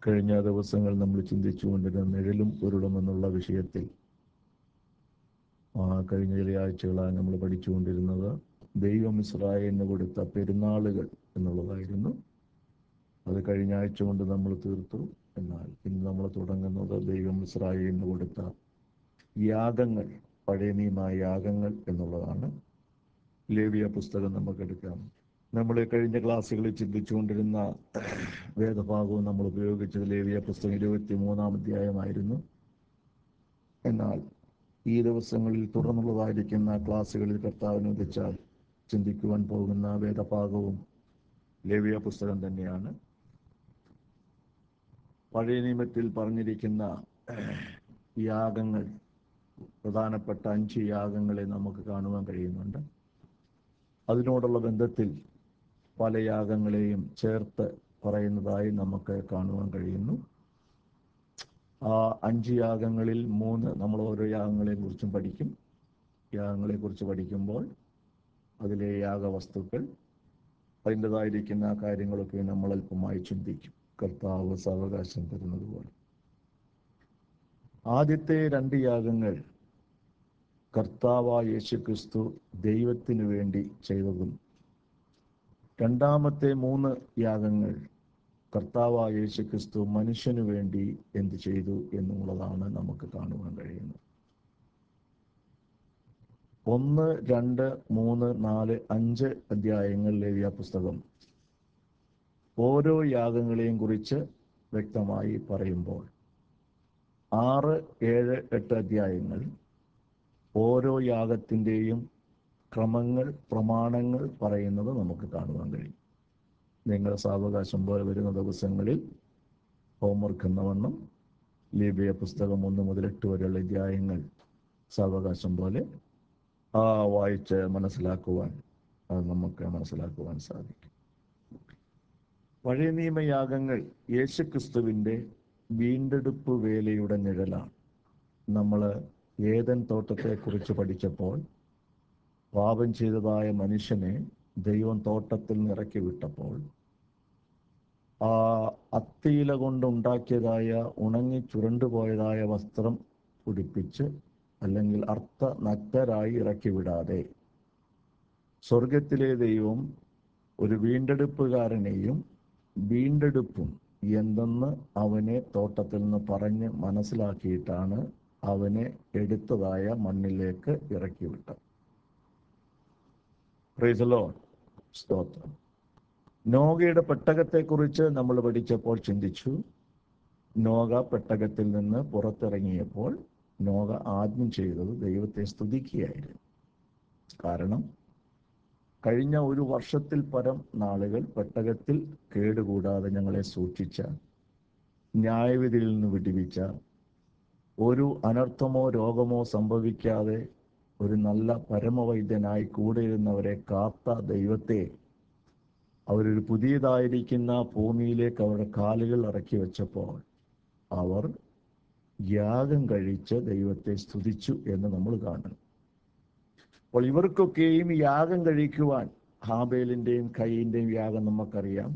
കഴിഞ്ഞ ദിവസങ്ങൾ നമ്മൾ ചിന്തിച്ചുകൊണ്ടിരുന്ന നിഴലും ഉരുളും എന്നുള്ള വിഷയത്തിൽ ആ കഴിഞ്ഞ ചില ആഴ്ചകളായി നമ്മൾ പഠിച്ചുകൊണ്ടിരുന്നത് ദൈവം ഇസ്രായേലിന് കൊടുത്ത പെരുന്നാളുകൾ എന്നുള്ളതായിരുന്നു അത് കഴിഞ്ഞ ആഴ്ച കൊണ്ട് നമ്മൾ തീർത്തു എന്നാൽ ഇന്ന് നമ്മൾ തുടങ്ങുന്നത് ദൈവം ഇസ്രായേലിന് കൊടുത്ത യാഗങ്ങൾ പഴയ നിയമ യാഗങ്ങൾ എന്നുള്ളതാണ് ലേവിയ പുസ്തകം നമുക്ക് എടുക്കാം നമ്മൾ കഴിഞ്ഞ ക്ലാസ്സുകളിൽ ചിന്തിച്ചുകൊണ്ടിരുന്ന വേദഭാഗവും നമ്മൾ ഉപയോഗിച്ചത് ലേവിയ പുസ്തകം ഇരുപത്തി മൂന്നാം അധ്യായമായിരുന്നു എന്നാൽ ഈ ദിവസങ്ങളിൽ തുടർന്നുള്ളതായിരിക്കുന്ന ക്ലാസ്സുകളിൽ കർത്താവിനുദിച്ചാൽ ചിന്തിക്കുവാൻ പോകുന്ന വേദഭാഗവും ലേവിയ പുസ്തകം തന്നെയാണ് പഴയ നിയമത്തിൽ പറഞ്ഞിരിക്കുന്ന യാഗങ്ങൾ പ്രധാനപ്പെട്ട അഞ്ച് യാഗങ്ങളെ നമുക്ക് കാണുവാൻ കഴിയുന്നുണ്ട് അതിനോടുള്ള ബന്ധത്തിൽ പല യാഗങ്ങളെയും ചേർത്ത് പറയുന്നതായി നമുക്ക് കാണുവാൻ കഴിയുന്നു ആ അഞ്ച് യാഗങ്ങളിൽ മൂന്ന് നമ്മൾ ഓരോ യാഗങ്ങളെ കുറിച്ചും പഠിക്കും യാഗങ്ങളെ കുറിച്ച് പഠിക്കുമ്പോൾ അതിലെ യാഗവസ്തുക്കൾ അതിൻ്റെതായിരിക്കുന്ന കാര്യങ്ങളൊക്കെ നമ്മൾ അല്പമായി ചിന്തിക്കും കർത്താവ് സാവകാശം തരുന്നത് പോലെ ആദ്യത്തെ രണ്ട് യാഗങ്ങൾ കർത്താവ യേശു ക്രിസ്തു ദൈവത്തിന് വേണ്ടി ചെയ്തതും രണ്ടാമത്തെ മൂന്ന് യാഗങ്ങൾ കർത്താവ യേശു ക്രിസ്തു മനുഷ്യന് വേണ്ടി എന്ത് ചെയ്തു എന്നുള്ളതാണ് നമുക്ക് കാണുവാൻ കഴിയുന്നത് ഒന്ന് രണ്ട് മൂന്ന് നാല് അഞ്ച് അധ്യായങ്ങളിലെ ആ പുസ്തകം ഓരോ യാഗങ്ങളെയും കുറിച്ച് വ്യക്തമായി പറയുമ്പോൾ ആറ് ഏഴ് എട്ട് അധ്യായങ്ങൾ ഓരോ യാഗത്തിൻ്റെയും ക്രമങ്ങൾ പ്രമാണങ്ങൾ പറയുന്നത് നമുക്ക് കാണുവാൻ കഴിയും നിങ്ങൾ സാവകാശം പോലെ വരുന്ന ദിവസങ്ങളിൽ ഹോംവർക്ക് എന്ന വണ്ണം ലിബിയ പുസ്തകം ഒന്ന് മുതൽ എട്ട് വരെയുള്ള അധ്യായങ്ങൾ സാവകാശം പോലെ ആ വായിച്ച് മനസ്സിലാക്കുവാൻ അത് നമുക്ക് മനസ്സിലാക്കുവാൻ സാധിക്കും പഴയ നിയമയാഗങ്ങൾ യേശുക്രിസ്തുവിൻ്റെ വീണ്ടെടുപ്പ് വേലയുടെ നിഴലാണ് നമ്മൾ ഏതൻ തോട്ടത്തെക്കുറിച്ച് പഠിച്ചപ്പോൾ പാപം ചെയ്തതായ മനുഷ്യനെ ദൈവം തോട്ടത്തിൽ നിന്ന് ഇറക്കി വിട്ടപ്പോൾ ആ അത്തിയില കൊണ്ടുണ്ടാക്കിയതായ ഉണങ്ങി ചുരുണ്ടുപോയതായ വസ്ത്രം ഉടുപ്പിച്ച് അല്ലെങ്കിൽ അർത്ഥ നഗ്നരായി ഇറക്കി വിടാതെ സ്വർഗത്തിലെ ദൈവം ഒരു വീണ്ടെടുപ്പുകാരനെയും വീണ്ടെടുപ്പും എന്തെന്ന് അവനെ തോട്ടത്തിൽ നിന്ന് പറഞ്ഞ് മനസ്സിലാക്കിയിട്ടാണ് അവനെ എടുത്തതായ മണ്ണിലേക്ക് ഇറക്കി വിട്ടത് പ്രൈസലോ സ്തോത്രം നോഗയുടെ പെട്ടകത്തെക്കുറിച്ച് നമ്മൾ പഠിച്ചപ്പോൾ ചിന്തിച്ചു നോഗ പെട്ടകത്തിൽ നിന്ന് പുറത്തിറങ്ങിയപ്പോൾ നോഗ ആദ്യം ചെയ്തത് ദൈവത്തെ സ്തുതിക്കുകയായിരുന്നു കാരണം കഴിഞ്ഞ ഒരു വർഷത്തിൽ പരം നാളുകൾ പെട്ടകത്തിൽ കേടുകൂടാതെ ഞങ്ങളെ സൂക്ഷിച്ച ന്യായവിധിയിൽ നിന്ന് വിടിവിച്ച ഒരു അനർത്ഥമോ രോഗമോ സംഭവിക്കാതെ ഒരു നല്ല പരമവൈദ്യനായി കൂടെ ഇരുന്നവരെ കാത്ത ദൈവത്തെ അവരൊരു പുതിയതായിരിക്കുന്ന ഭൂമിയിലേക്ക് അവരുടെ കാലുകൾ ഇറക്കി വെച്ചപ്പോൾ അവർ യാഗം കഴിച്ച് ദൈവത്തെ സ്തുതിച്ചു എന്ന് നമ്മൾ കാണുന്നു അപ്പോൾ ഇവർക്കൊക്കെയും യാഗം കഴിക്കുവാൻ ഹാബേലിൻ്റെയും കൈയിൻ്റെയും യാഗം നമുക്കറിയാം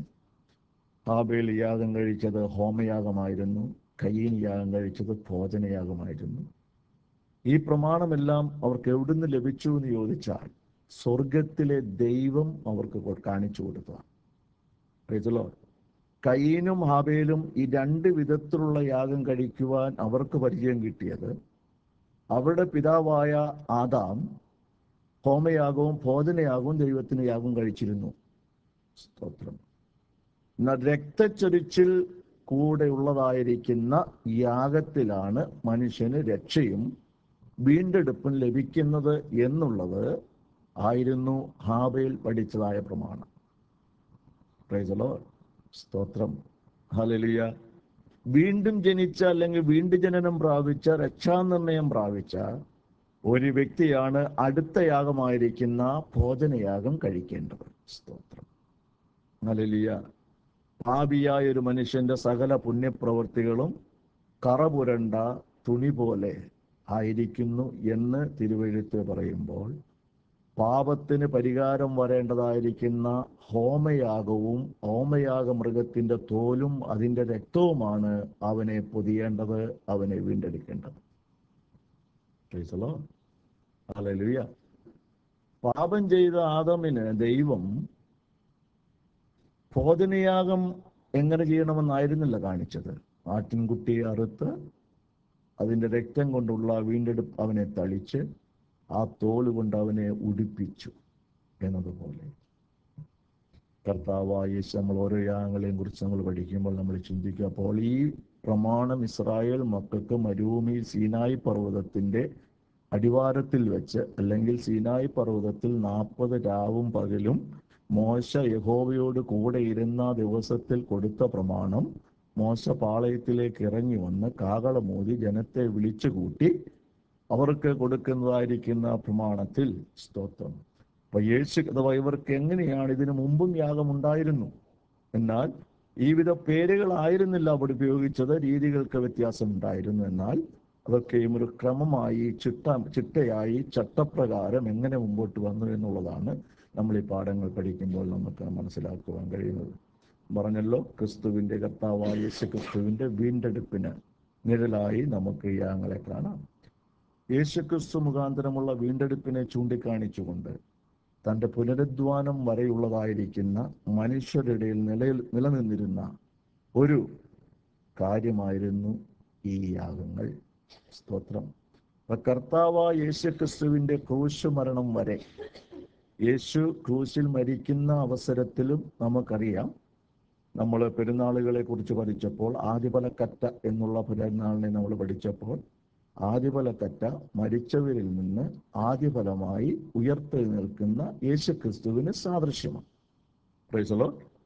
ഹാബേൽ യാഗം കഴിച്ചത് ഹോമയാഗമായിരുന്നു കയ്യീൻ യാഗം കഴിച്ചത് ഭോജനയാഗമായിരുന്നു ഈ പ്രമാണമെല്ലാം അവർക്ക് എവിടുന്ന് ലഭിച്ചു എന്ന് ചോദിച്ചാൽ സ്വർഗത്തിലെ ദൈവം അവർക്ക് കാണിച്ചു കൊടുത്തതാണ് കയ്യീനും ഹാബേലും ഈ രണ്ട് വിധത്തിലുള്ള യാഗം കഴിക്കുവാൻ അവർക്ക് പരിചയം കിട്ടിയത് അവരുടെ പിതാവായ ആദാം ഹോമയാഗവും ഭോജനയാഗവും ദൈവത്തിന് യാഗം കഴിച്ചിരുന്നു സ്തോത്രം എന്നാൽ രക്തച്ചൊരിച്ചിൽ കൂടെ ഉള്ളതായിരിക്കുന്ന യാഗത്തിലാണ് മനുഷ്യന് രക്ഷയും വീണ്ടെടുപ്പും ലഭിക്കുന്നത് എന്നുള്ളത് ആയിരുന്നു ഹാബേൽ പഠിച്ചതായ പ്രമാണം പ്രൈസലോ സ്തോത്രം ഹലലിയ വീണ്ടും ജനിച്ച അല്ലെങ്കിൽ വീണ്ടും ജനനം പ്രാപിച്ച രക്ഷാനിർണയം പ്രാപിച്ച ഒരു വ്യക്തിയാണ് അടുത്ത യാഗമായിരിക്കുന്ന ഭോജനയാഗം കഴിക്കേണ്ടത് സ്തോത്രം ഹലലിയ പാപിയായ ഒരു മനുഷ്യന്റെ സകല പുണ്യപ്രവൃത്തികളും കറപുരണ്ട തുണി പോലെ ആയിരിക്കുന്നു എന്ന് തിരുവഴുത്ത് പറയുമ്പോൾ പാപത്തിന് പരിഹാരം വരേണ്ടതായിരിക്കുന്ന ഹോമയാഗവും ഹോമയാഗ മൃഗത്തിന്റെ തോലും അതിന്റെ രക്തവുമാണ് അവനെ പൊതിയേണ്ടത് അവനെ വീണ്ടെടുക്കേണ്ടത് Praise the Lord. Hallelujah. പാപം ചെയ്ത ആദമിന് ദൈവം ഭോജനയാഗം എങ്ങനെ ചെയ്യണമെന്നായിരുന്നില്ല കാണിച്ചത് ആട്ടിൻകുട്ടിയെ അറുത്ത് അതിന്റെ രക്തം കൊണ്ടുള്ള വീണ്ടെടുപ്പ് അവനെ തളിച്ച് ആ തോല് കൊണ്ട് അവനെ ഉടുപ്പിച്ചു എന്നതുപോലെ കർത്താവായ യേശു നമ്മൾ ഓരോ യാഗങ്ങളെയും കുറിച്ച് നമ്മൾ പഠിക്കുമ്പോൾ നമ്മൾ ചിന്തിക്കുക അപ്പോൾ ഈ പ്രമാണം ഇസ്രായേൽ മക്കൾക്ക് മരുഭൂമി സീനായി പർവ്വതത്തിന്റെ അടിവാരത്തിൽ വെച്ച് അല്ലെങ്കിൽ സീനായി പർവ്വതത്തിൽ നാൽപ്പത് രാവും പകലും മോശ യഹോവയോട് കൂടെ ഇരുന്ന ദിവസത്തിൽ കൊടുത്ത പ്രമാണം മോശ പാളയത്തിലേക്ക് ഇറങ്ങി വന്ന് കാകളമോതി ജനത്തെ വിളിച്ചു കൂട്ടി അവർക്ക് കൊടുക്കുന്നതായിരിക്കുന്ന പ്രമാണത്തിൽ സ്തോത്രം അപ്പൊ യേശു അഥവാ ഇവർക്ക് എങ്ങനെയാണ് ഇതിനു മുമ്പും യാഗമുണ്ടായിരുന്നു എന്നാൽ ഈ വിധ പേരുകളായിരുന്നില്ല അവിടെ ഉപയോഗിച്ചത് രീതികൾക്ക് വ്യത്യാസമുണ്ടായിരുന്നു എന്നാൽ അതൊക്കെയും ഒരു ക്രമമായി ചിട്ട ചിട്ടയായി ചട്ടപ്രകാരം എങ്ങനെ മുമ്പോട്ട് വന്നു എന്നുള്ളതാണ് നമ്മൾ ഈ പാഠങ്ങൾ പഠിക്കുമ്പോൾ നമുക്ക് മനസ്സിലാക്കുവാൻ കഴിയുന്നത് പറഞ്ഞല്ലോ ക്രിസ്തുവിന്റെ കർത്താവായ യേശു ക്രിസ്തുവിന്റെ വീണ്ടെടുപ്പിന് നിഴലായി നമുക്ക് ഈ യാഗങ്ങളെ കാണാം യേശുക്രിസ്തു മുഖാന്തരമുള്ള വീണ്ടെടുപ്പിനെ ചൂണ്ടിക്കാണിച്ചുകൊണ്ട് തന്റെ പുനരുദ്ധാനം വരെയുള്ളതായിരിക്കുന്ന മനുഷ്യരുടെ ഇടയിൽ നിലയിൽ നിലനിന്നിരുന്ന ഒരു കാര്യമായിരുന്നു ഈ യാഗങ്ങൾ സ്തോത്രം അപ്പൊ കർത്താവായ യേശുക്രിസ്തുവിന്റെ ക്രൂശ് മരണം വരെ യേശു ക്രൂശിൽ മരിക്കുന്ന അവസരത്തിലും നമുക്കറിയാം നമ്മൾ പെരുന്നാളുകളെ കുറിച്ച് പഠിച്ചപ്പോൾ ആദിപലക്കറ്റ എന്നുള്ള പെരുന്നാളിനെ നമ്മൾ പഠിച്ചപ്പോൾ ആദിഫലക്കറ്റ മരിച്ചവരിൽ നിന്ന് ആദ്യഫലമായി ഉയർത്തെഴുന്നേൽക്കുന്ന യേശുക്രിസ്തുവിന് സാദൃശ്യമാണ് പ്രൈസലോ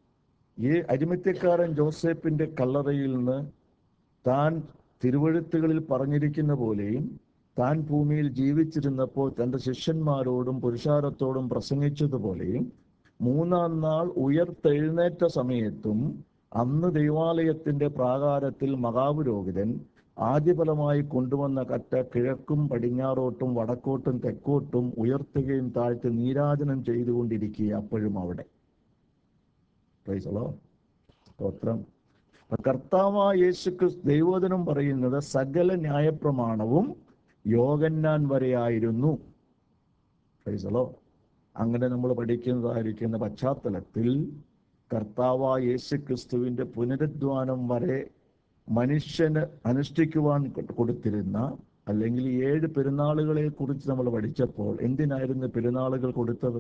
ഈ അരിമത്യക്കാരൻ ജോസഫിന്റെ കല്ലറയിൽ നിന്ന് താൻ തിരുവഴുത്തുകളിൽ പറഞ്ഞിരിക്കുന്ന പോലെയും താൻ ഭൂമിയിൽ ജീവിച്ചിരുന്നപ്പോൾ തന്റെ ശിഷ്യന്മാരോടും പുരുഷാരത്തോടും പ്രസംഗിച്ചതുപോലെയും മൂന്നാം നാൾ ഉയർത്തെഴുന്നേറ്റ സമയത്തും അന്ന് ദൈവാലയത്തിന്റെ പ്രാകാരത്തിൽ മഹാപുരോഹിതൻ ആദ്യഫലമായി കൊണ്ടുവന്ന കറ്റ കിഴക്കും പടിഞ്ഞാറോട്ടും വടക്കോട്ടും തെക്കോട്ടും ഉയർത്തുകയും താഴ്ത്തി നീരാജനം ചെയ്തുകൊണ്ടിരിക്കുക അപ്പോഴും അവിടെ പ്രൈസലോ സ്തോത്രം അപ്പൊ കർത്താവായ യേശു ക്രിസ്തു ദൈവോധനം പറയുന്നത് സകല ന്യായപ്രമാണവും യോഗന്നാൻ വരെയായിരുന്നു പ്രൈസലോ അങ്ങനെ നമ്മൾ പഠിക്കുന്നതായിരിക്കുന്ന പശ്ചാത്തലത്തിൽ കർത്താവായ യേശു ക്രിസ്തുവിന്റെ പുനരുദ്ധാനം വരെ മനുഷ്യന് അനുഷ്ഠിക്കുവാൻ കൊടുത്തിരുന്ന അല്ലെങ്കിൽ ഈ ഏഴ് പെരുന്നാളുകളെ കുറിച്ച് നമ്മൾ പഠിച്ചപ്പോൾ എന്തിനായിരുന്നു പെരുന്നാളുകൾ കൊടുത്തത്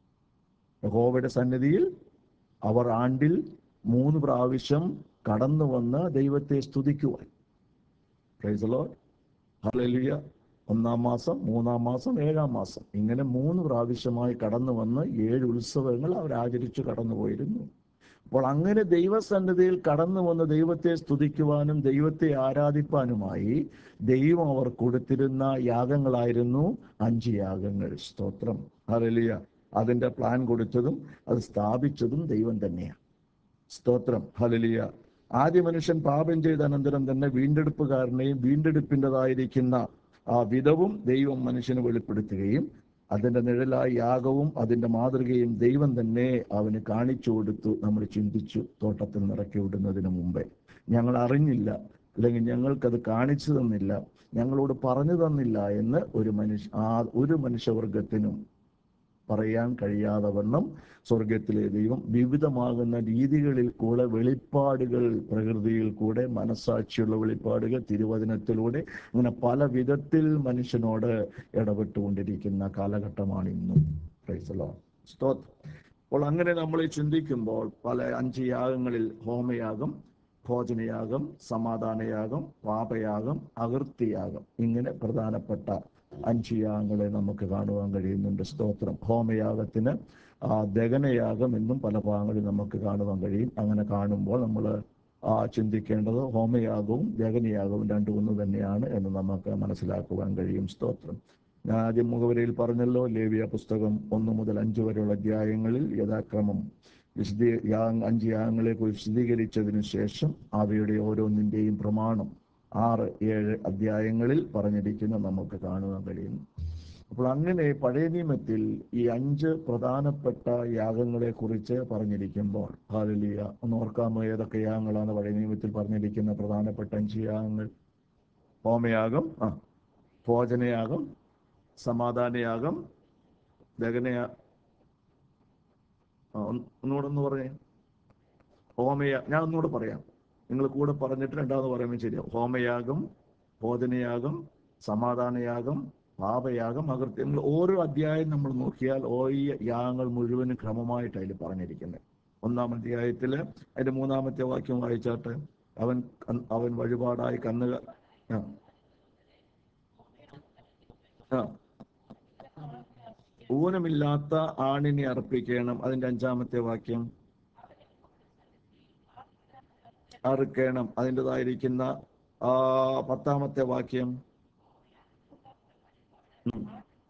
യഹോവയുടെ സന്നിധിയിൽ അവർ ആണ്ടിൽ മൂന്ന് പ്രാവശ്യം കടന്നു വന്ന് ദൈവത്തെ സ്തുതിക്കുവാൻ പ്രൈസലോ ഹല്ലേലൂയ ഒന്നാം മാസം മൂന്നാം മാസം ഏഴാം മാസം ഇങ്ങനെ മൂന്ന് പ്രാവശ്യമായി കടന്നു വന്ന് ഏഴ് ഉത്സവങ്ങൾ അവർ ആചരിച്ചു കടന്നുപോയിരുന്നു അപ്പോൾ അങ്ങനെ ദൈവസന്നിധിയിൽ കടന്നു വന്ന് ദൈവത്തെ സ്തുതിക്കുവാനും ദൈവത്തെ ആരാധിപ്പാനുമായി ദൈവം അവർ കൊടുത്തിരുന്ന യാഗങ്ങളായിരുന്നു അഞ്ച് യാഗങ്ങൾ സ്തോത്രം ഹല്ലേലൂയ അതിന്റെ പ്ലാൻ കൊടുത്തതും അത് സ്ഥാപിച്ചതും ദൈവം തന്നെയാണ് സ്തോത്രം ഹല്ലേലൂയ ആദ്യ മനുഷ്യൻ പാപം ചെയ്ത അനന്തരം തന്നെ വീണ്ടെടുപ്പുകാരനെയും വീണ്ടെടുപ്പിൻ്റെതായിരിക്കുന്ന ആ വിധവും ദൈവം മനുഷ്യന് വെളിപ്പെടുത്തുകയും അതിന്റെ നിഴലായ യാഗവും അതിന്റെ മാതൃകയും ദൈവം തന്നെ അവന് കാണിച്ചു കൊടുത്തു നമ്മൾ ചിന്തിച്ചു തോട്ടത്തിൽ നിറക്കി വിടുന്നതിന് മുമ്പേ ഞങ്ങൾ അറിഞ്ഞില്ല അല്ലെങ്കിൽ ഞങ്ങൾക്കത് കാണിച്ചു തന്നില്ല ഞങ്ങളോട് പറഞ്ഞു തന്നില്ല എന്ന് ഒരു മനുഷ്യ ആ ഒരു മനുഷ്യവർഗത്തിനും പറയാൻ കഴിയാതെ വണ്ണം സ്വർഗത്തിലെ ദൈവം വിവിധമാകുന്ന രീതികളിൽ കൂടെ വെളിപ്പാടുകൾ പ്രകൃതിയിൽ കൂടെ മനസാക്ഷിയുള്ള വെളിപ്പാടുകൾ തിരുവചനത്തിലൂടെ അങ്ങനെ പല വിധത്തിൽ മനുഷ്യനോട് ഇടപെട്ടുകൊണ്ടിരിക്കുന്ന കാലഘട്ടമാണ് ഇന്നും പ്രൈസലോ സ്തോത്രം അപ്പോൾ അങ്ങനെ നമ്മൾ ചിന്തിക്കുമ്പോൾ പല അഞ്ച് യാഗങ്ങളിൽ ഹോമയാഗം ഭോജനയാഗം സമാധാനയാഗം പാപയാഗം അകൃത്യയാഗം ഇങ്ങനെ പ്രധാനപ്പെട്ട അഞ്ച് യാഗങ്ങളെ നമുക്ക് കാണുവാൻ കഴിയുന്നുണ്ട് സ്തോത്രം ഹോമയാഗത്തിന് ആ ദഹനയാഗം എന്നും പല ഭാഗങ്ങളിൽ നമുക്ക് കാണുവാൻ കഴിയും അങ്ങനെ കാണുമ്പോൾ നമ്മൾ ആ ചിന്തിക്കേണ്ടത് ഹോമയാഗവും ദഹനയാഗവും രണ്ടും ഒന്ന് തന്നെയാണ് എന്ന് നമുക്ക് മനസ്സിലാക്കുവാൻ കഴിയും സ്തോത്രം ഞാൻ ആദ്യം മുഖവരയിൽ പറഞ്ഞല്ലോ ലേവിയ പുസ്തകം ഒന്ന് മുതൽ അഞ്ച് വരെയുള്ള അധ്യായങ്ങളിൽ യഥാക്രമം വിശദീ യാ അഞ്ച് യാഗങ്ങളെ കുറിച്ച് വിശദീകരിച്ചതിനു ശേഷം അവയുടെ ഓരോന്നിന്റെയും പ്രമാണം ആറ് ഏഴ് അധ്യായങ്ങളിൽ പറഞ്ഞിരിക്കുന്ന നമുക്ക് കാണുവാൻ കഴിയുന്നു അപ്പോൾ അങ്ങനെ പഴയ നിയമത്തിൽ ഈ അഞ്ച് പ്രധാനപ്പെട്ട യാഗങ്ങളെ കുറിച്ച് പറഞ്ഞിരിക്കുമ്പോൾ ഹാലലിയ ഒന്ന് ഓർക്കാമോ ഏതൊക്കെ യാഗങ്ങളാണ് പഴയ നിയമത്തിൽ പറഞ്ഞിരിക്കുന്ന പ്രധാനപ്പെട്ട അഞ്ച് യാഗങ്ങൾ ഹോമയാഗം ആ ഭോജനയാഗം സമാധാനയാഗം ദഹനയാ ആ, ഒന്ന് ഒന്നുകൂടെ ഒന്ന് പറഞ്ഞേ ഹോമയ ഞാൻ ഒന്നുകൂടെ പറയാം നിങ്ങൾ കൂടെ പറഞ്ഞിട്ട് രണ്ടാമത് പറയുമ്പോൾ ശരിയാവും ഹോമയാഗം ഭോജനയാഗം സമാധാനയാഗം പാപയാഗം അകൃത്യങ്ങൾ ഓരോ അധ്യായം നമ്മൾ നോക്കിയാൽ ഓ ഈ യാഗങ്ങൾ മുഴുവനും ക്രമമായിട്ട് അതിൽ പറഞ്ഞിരിക്കുന്നത് ഒന്നാം അധ്യായത്തില് അതിന്റെ മൂന്നാമത്തെ വാക്യം വായിച്ചാട്ട് അവൻ കൺ- അവൻ വഴിപാടായി കന്നുക ആ. ആ ഊനമില്ലാത്ത ആണിനെ അർപ്പിക്കണം അതിന്റെ അഞ്ചാമത്തെ വാക്യം അറുക്കണം അതിൻ്റെതായിരിക്കുന്ന ആ പത്താമത്തെ വാക്യം ഉം.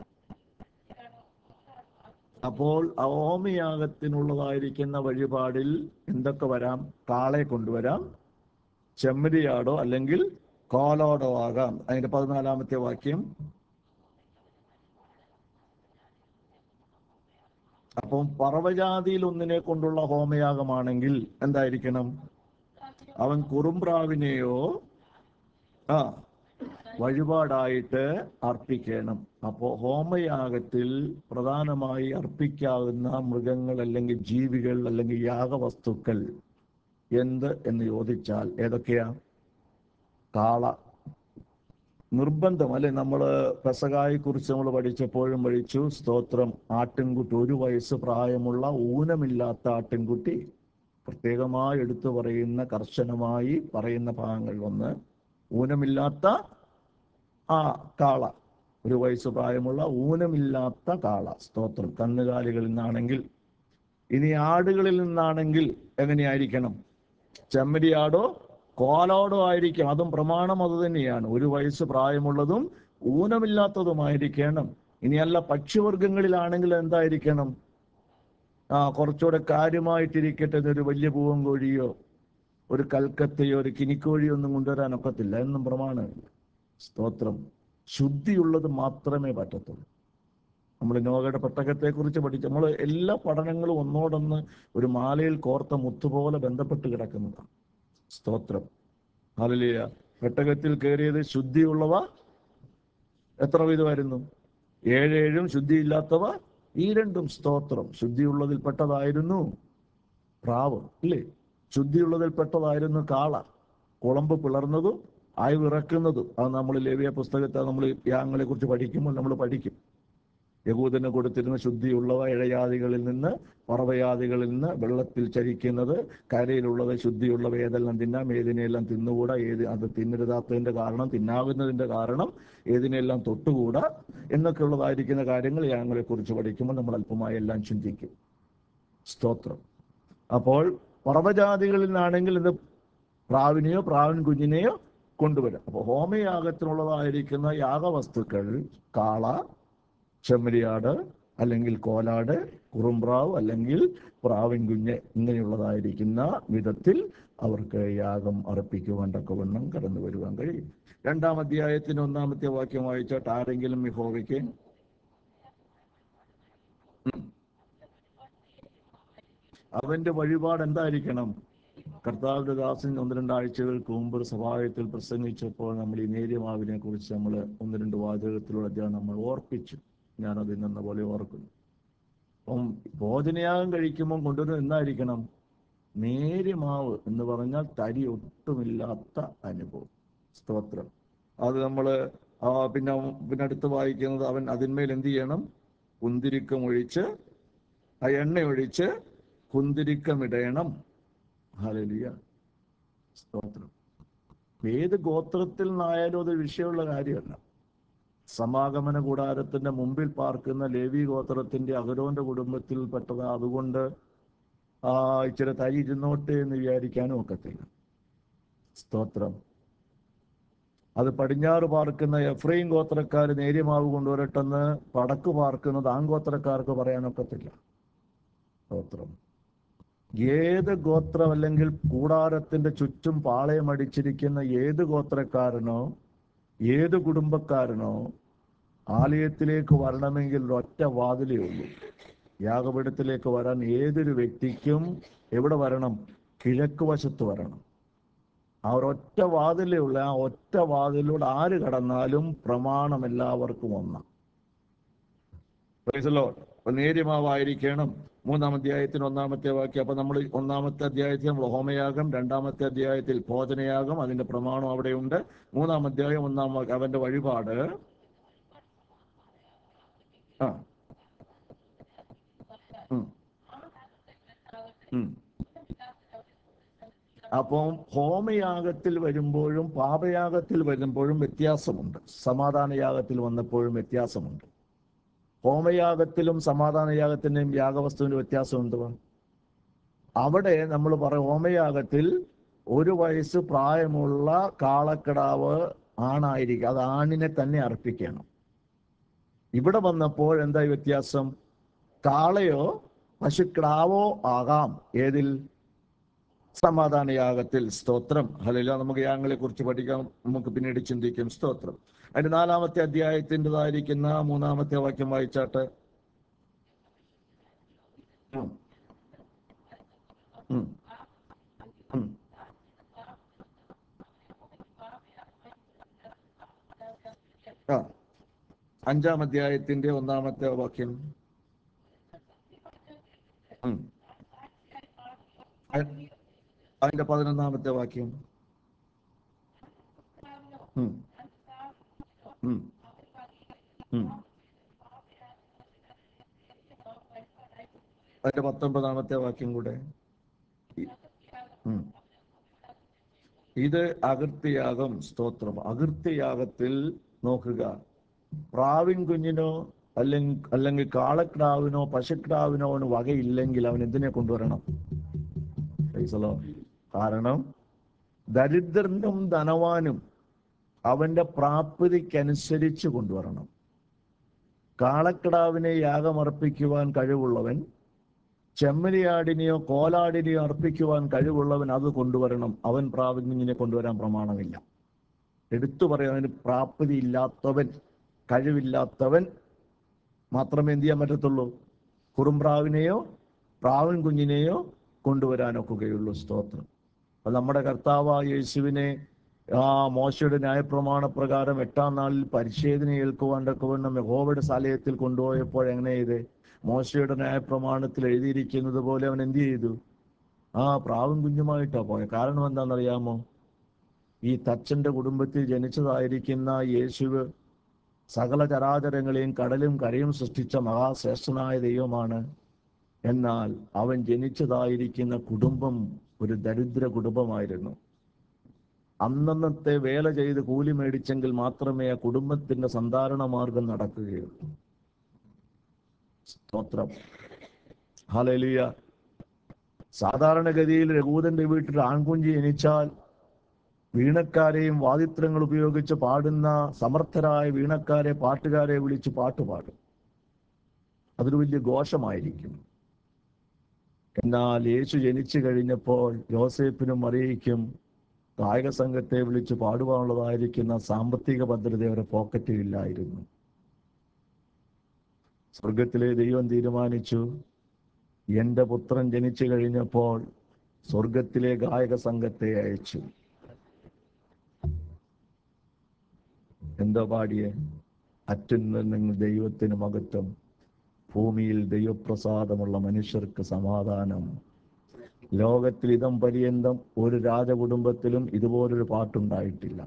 അപ്പോൾ ഹോമയാഗത്തിനുള്ളതായിരിക്കുന്ന വഴിപാടിൽ എന്തൊക്കെ വരാം കാളെ കൊണ്ടുവരാം ചെമ്മരിയാടോ അല്ലെങ്കിൽ കോലോടോ ആകാം അതിന്റെ പതിനാലാമത്തെ വാക്യം അപ്പം പറവജാതിയിൽ ഒന്നിനെ കൊണ്ടുള്ള ഹോമയാഗമാണെങ്കിൽ എന്തായിരിക്കണം അവൻ കുറുമ്പ്രാവിനെയോ ആ വഴിപാടായിട്ട് അർപ്പിക്കണം അപ്പോ ഹോമയാഗത്തിൽ പ്രധാനമായി അർപ്പിക്കാവുന്ന മൃഗങ്ങൾ അല്ലെങ്കിൽ ജീവികൾ അല്ലെങ്കിൽ യാഗവസ്തുക്കൾ എന്ത് എന്ന് ചോദിച്ചാൽ ഏതൊക്കെയാ കാള നിർബന്ധം അല്ലെ നമ്മൾ പെസകായെ കുറിച്ച് നമ്മൾ പഠിച്ചപ്പോഴും പഠിച്ചു സ്തോത്രം ആട്ടിൻകുട്ടി ഒരു വയസ്സ് പ്രായമുള്ള ഊനമില്ലാത്ത ആട്ടിൻകുട്ടി പ്രത്യേകമായി എടുത്തു പറയുന്ന കർശനമായി പറയുന്ന ഭാഗങ്ങളിൽ ഒന്ന് ഊനമില്ലാത്ത ആ കാള ഒരു വയസ്സ് പ്രായമുള്ള ഊനമില്ലാത്ത കാള സ്തോത്രം കന്നുകാലികളിൽ നിന്നാണെങ്കിൽ ഇനി ആടുകളിൽ നിന്നാണെങ്കിൽ എങ്ങനെയായിരിക്കണം ചെമ്മരിയാടോ കോലോടോ ആയിരിക്കും അതും പ്രമാണം അത് തന്നെയാണ് ഒരു വയസ്സ് പ്രായമുള്ളതും ഊനമില്ലാത്തതുമായിരിക്കണം ഇനിയല്ല പക്ഷിവർഗങ്ങളിലാണെങ്കിൽ എന്തായിരിക്കണം ആ കുറച്ചുകൂടെ കാര്യമായിട്ടിരിക്കട്ടെ ഒരു വലിയ പൂവൻ കോഴിയോ ഒരു കൽക്കത്തയോ ഒരു കിനിക്കോഴിയോ ഒന്നും കൊണ്ടുവരാൻ ഒക്കത്തില്ല എന്നും പ്രമാണമില്ല സ്തോത്രം ശുദ്ധിയുള്ളത് മാത്രമേ പറ്റത്തുള്ളൂ നമ്മൾ നോഗയുടെ പെട്ടകത്തെ കുറിച്ച് പഠിച്ച നമ്മൾ എല്ലാ പഠനങ്ങളും ഒന്നോടൊന്ന് ഒരു മാലയിൽ കോർത്ത മുത്തുപോലെ ബന്ധപ്പെട്ട് കിടക്കുന്നതാണ് സ്തോത്രം ഹല്ലേലൂയ പെട്ടകത്തിൽ കയറിയത് ശുദ്ധിയുള്ളവ എത്ര വിധമായിരുന്നു ഏഴേഴും ശുദ്ധിയില്ലാത്തവ ഈ രണ്ടും സ്തോത്രം ശുദ്ധിയുള്ളതിൽ പെട്ടതായിരുന്നു പ്രാവ് ഇല്ലേ ശുദ്ധിയുള്ളതിൽ പെട്ടതായിരുന്നു കാള കുളമ്പ് പിളർന്നതും ആയ്വിറക്കുന്നതും അത് നമ്മൾ ലേവിയ പുസ്തകത്തെ നമ്മൾ യാഗങ്ങളെ കുറിച്ച് പഠിക്കുമ്പോൾ നമ്മൾ പഠിക്കും യഹൂദന് കൊടുത്തിരുന്ന ശുദ്ധിയുള്ളവ ഇഴയാദികളിൽ നിന്ന് പറവയാദികളിൽ നിന്ന് വെള്ളത്തിൽ ചരിക്കുന്നത് കരയിലുള്ളത് ശുദ്ധിയുള്ളവ ഏതെല്ലാം തിന്നാം ഏതിനെല്ലാം തിന്നുകൂടാ ഏത് അത് തിന്നരുതാത്തതിന്റെ കാരണം തിന്നാകുന്നതിന്റെ കാരണം ഏതിനെല്ലാം തൊട്ടുകൂടാ എന്നൊക്കെ ഉള്ളതായിരിക്കുന്ന കാര്യങ്ങൾ യാഗങ്ങളെ കുറിച്ച് പഠിക്കുമ്പോൾ നമ്മൾ അല്പമായി എല്ലാം ചിന്തിക്കും സ്തോത്രം അപ്പോൾ പറവജാതികളിൽ നിന്നാണെങ്കിൽ ഇത് പ്രാവിനെയോ പ്രാവിൻ കുഞ്ഞിനെയോ കൊണ്ടുവരും അപ്പോൾ ഹോമയാഗത്തിനുള്ളതായിരിക്കുന്ന യാഗവസ്തുക്കൾ കാള ചെമ്മരിയാട് അല്ലെങ്കിൽ കോലാട് കുറുമ്പ്രാവ് അല്ലെങ്കിൽ പ്രാവിൻ കുഞ്ഞ് ഇങ്ങനെയുള്ളതായിരിക്കുന്ന വിധത്തിൽ അവർക്ക് യാഗം അർപ്പിക്കുവാൻ തക്കവണ്ണം കടന്നു വരുവാൻ കഴിയും രണ്ടാം അധ്യായത്തിന് ഒന്നാമത്തെ വാക്യം വായിച്ചാട്ട് ആരെങ്കിലും യഹോവയ്ക്ക് ഉം. അവന്റെ വഴിപാട് എന്തായിരിക്കണം കർത്താവിന്റെ ദാസൻ ഒന്ന് രണ്ടാഴ്ചകൾക്ക് മുമ്പ് ഒരു സഭായത്തിൽ പ്രസംഗിച്ചപ്പോൾ നമ്മൾ ഈ നേര്യമാവിനെ കുറിച്ച് നമ്മൾ ഒന്ന് രണ്ട് വാചകത്തിലൂടെ അദ്ദേഹം നമ്മൾ ഓർപ്പിച്ചു ഞാനത് ഇന്നെന്ന പോലെ ഓർക്കുന്നു അപ്പം ഭോജനയാഗം കഴിക്കുമ്പോൾ കൊണ്ടുവരുന്നത് എന്തായിരിക്കണം നേര്യമാവ് എന്ന് പറഞ്ഞാൽ തരി ഒട്ടുമില്ലാത്ത അനുഭവം സ്തോത്രം അത് നമ്മൾ പിന്നെ പിന്നെ അടുത്ത് വായിക്കുന്നത് അവൻ അതിന്മേൽ എന്ത് ചെയ്യണം കുന്തിരിക്കം ഒഴിച്ച് ആ എണ്ണ ഒഴിച്ച് കുന്തിരിക്കമിടയണം ഹല്ലേലൂയ സ്തോത്രം ഏത് ഗോത്രത്തിൽ നിന്നായാലും അത് വിഷയമുള്ള കാര്യമല്ല സമാഗമന കൂടാരത്തിന്റെ മുമ്പിൽ പാർക്കുന്ന ലേവി ഗോത്രത്തിന്റെ അഗരോന്റെ കുടുംബത്തിൽപ്പെട്ടത് അതുകൊണ്ട് ആ ഇച്ചിരി തരി ഇരുന്നോട്ടെ എന്ന് വിചാരിക്കാനും ഒക്കത്തില്ല സ്തോത്രം അത് പടിഞ്ഞാറ് പാർക്കുന്ന എഫ്രൈം ഗോത്രക്കാർ നേര്യമാവ് കൊണ്ടുവരട്ടെന്ന് വടക്ക് പാർക്കുന്നത് ആൺഗോത്രക്കാർക്ക് പറയാനൊക്കത്തില്ല സ്തോത്രം ഏത് ഗോത്രം അല്ലെങ്കിൽ കൂടാരത്തിന്റെ ചുറ്റും പാളയമടിച്ചിരിക്കുന്ന ഏത് ഗോത്രക്കാരനോ ഏത് കുടുംബക്കാരനോ ആലയത്തിലേക്ക് വരണമെങ്കിൽ ഒറ്റ വാതിലേ ഉള്ളൂ യാഗപീഠത്തിലേക്ക് വരാൻ ഏതൊരു വ്യക്തിക്കും എവിടെ വരണം കിഴക്ക് വശത്ത് വരണം ആ ഒരൊറ്റ വാതിലേ ഉള്ള ആ ഒറ്റ വാതിലൂടെ ആര് കടന്നാലും പ്രമാണം എല്ലാവർക്കും ഒന്നാം Praise the Lord. അപ്പൊ നേര്യമാവായിരിക്കണം മൂന്നാം അധ്യായത്തിന് ഒന്നാമത്തെ വാക്യം അപ്പൊ നമ്മൾ ഒന്നാമത്തെ അധ്യായത്തിൽ നമ്മൾ ഹോമയാഗം രണ്ടാമത്തെ അധ്യായത്തിൽ ഭോജനയാഗം അതിന്റെ പ്രമാണം അവിടെയുണ്ട് മൂന്നാം അധ്യായം ഒന്നാം വാക്യം അവന്റെ വഴിപാട് ആ ഉം. ഉം. അപ്പം ഹോമയാഗത്തിൽ വരുമ്പോഴും പാപയാഗത്തിൽ വരുമ്പോഴും വ്യത്യാസമുണ്ട് സമാധാനയാഗത്തിൽ വന്നപ്പോഴും വ്യത്യാസമുണ്ട് ഹോമയാഗത്തിലും സമാധാനയാഗത്തിന്റെയും യാഗവസ്തുവിന്റെ വ്യത്യാസം എന്തുവാ അവിടെ നമ്മൾ പറയും ഹോമയാഗത്തിൽ ഒരു വയസ്സ് പ്രായമുള്ള കാളക്കിടാവ് ആണായിരിക്കും അത് ആണിനെ തന്നെ അർപ്പിക്കണം ഇവിടെ വന്നപ്പോൾ എന്താ ഈ വ്യത്യാസം കാളയോ പശുക്കിടാവോ ആകാം ഏതിൽ സമാധാനയാഗത്തിൽ സ്തോത്രം ഹലില്ല നമുക്ക് യാഗങ്ങളെ കുറിച്ച് പഠിക്കാം നമുക്ക് പിന്നീട് ചിന്തിക്കും സ്തോത്രം അതിന്റെ നാലാമത്തെ അധ്യായത്തിൻ്റെതായിരിക്കുന്ന മൂന്നാമത്തെ വാക്യം വായിച്ചാട്ട് ഉം. ഉം. ഉം. ആ അഞ്ചാം അധ്യായത്തിന്റെ ഒന്നാമത്തെ വാക്യം ഉം. അ- അതിന്റെ പതിനൊന്നാമത്തെ വാക്യം ഉം. ഉം. ഉം. അതിന്റെ പത്തൊമ്പതാമത്തെ വാക്യം കൂടെ ഉം. ഇത് അകൃത്യയാഗം സ്തോത്രം അകൃത്യയാഗത്തിൽ നോക്കുക പ്രാവിൻ കുഞ്ഞിനോ അല്ലെങ്കിൽ അല്ലെങ്കിൽ കാളക്കിടാവിനോ പശുക്കിടാവിനോ അവന് വകയില്ലെങ്കിൽ അവൻ എന്തിനെ കൊണ്ടുവരണം Praise the Lord. കാരണം ദരിദ്രനും ധനവാനും അവന്റെ പ്രാപ്തിക്കനുസരിച്ച് കൊണ്ടുവരണം കാളക്കിടാവിനെ യാഗമർപ്പിക്കുവാൻ കഴിവുള്ളവൻ ചെമ്മരിയാടിനെയോ കോലാടിനെയോ അർപ്പിക്കുവാൻ കഴിവുള്ളവൻ അത് കൊണ്ടുവരണം അവൻ പ്രാവിനെ കൊണ്ടുവരാൻ പ്രമാണമില്ല എടുത്തു പറയാൻ അവന് പ്രാപ്തി ഇല്ലാത്തവൻ കഴിവില്ലാത്തവൻ മാത്രമേ എന്ത് ചെയ്യാൻ പറ്റത്തുള്ളൂ കുറുംപ്രാവിനെയോ പ്രാവൻ കുഞ്ഞിനെയോ കൊണ്ടുവരാനൊക്കുകയുള്ളൂ സ്തോത്രം അപ്പൊ നമ്മുടെ കർത്താവ് യേശുവിനെ ആ മോശയുടെ ന്യായപ്രമാണ പ്രകാരം എട്ടാം നാളിൽ പരിശോധന ഏൽക്കുവാൻ തക്കവണ്ണം യഹോവയുടെ സാലയത്തിൽ കൊണ്ടുപോയപ്പോൾ എങ്ങനെ ചെയ്ത് മോശയുടെ ന്യായപ്രമാണത്തിൽ എഴുതിയിരിക്കുന്നത് പോലെ അവൻ എന്ത് ചെയ്തു ആ പ്രാവും കുഞ്ഞുമായിട്ടാ പോയത് കാരണം എന്താണെന്നറിയാമോ ഈ തച്ചന്റെ കുടുംബത്തിൽ ജനിച്ചതായിരിക്കുന്ന യേശുവ് സകല ചരാചരങ്ങളെയും കടലും കരയും സൃഷ്ടിച്ച മഹാശ്രേഷ്ഠനായ ദൈവമാണ് എന്നാൽ അവൻ ജനിച്ചതായിരിക്കുന്ന കുടുംബം ഒരു ദരിദ്ര കുടുംബമായിരുന്നു അന്നന്നത്തെ വേല ചെയ്ത് കൂലി മേടിച്ചെങ്കിൽ മാത്രമേ ആ കുടുംബത്തിന്റെ സന്ധാരണ മാർഗം നടക്കുകയുള്ളൂ സ്തോത്രം ഹലലിയ സാധാരണഗതിയിൽ രഘൂതന്റെ വീട്ടിൽ ആൺകുഞ്ചി ജനിച്ചാൽ വീണക്കാരെയും വാദിത്രങ്ങൾ ഉപയോഗിച്ച് പാടുന്ന സമർത്ഥരായ വീണക്കാരെ പാട്ടുകാരെ വിളിച്ച് പാട്ട് പാടും അതൊരു വലിയ ഘോഷമായിരിക്കും എന്നാൽ യേശു ജനിച്ചു കഴിഞ്ഞപ്പോൾ യോസേപ്പിനും മറിയയ്ക്കും ഗായക സംഘത്തെ വിളിച്ച് പാടുവാനുള്ളതായിരിക്കുന്ന സാമ്പത്തിക ഭദ്രത അവരെ പോക്കറ്റിൽ ഇല്ലായിരുന്നു സ്വർഗത്തിലെ ദൈവം തീരുമാനിച്ചു എന്റെ പുത്രൻ ജനിച്ചു കഴിഞ്ഞപ്പോൾ സ്വർഗത്തിലെ ഗായക സംഘത്തെ അയച്ചു എന്താ പാടിയെ അത്യുന്നതങ്ങൾ ദൈവത്തിന് മഹത്വം ഭൂമിയിൽ ദൈവപ്രസാദമുള്ള മനുഷ്യർക്ക് സമാധാനം ലോകത്തിൽ ഇതം പര്യന്തം ഒരു രാജകുടുംബത്തിലും ഇതുപോലൊരു പാട്ടുണ്ടായിട്ടില്ല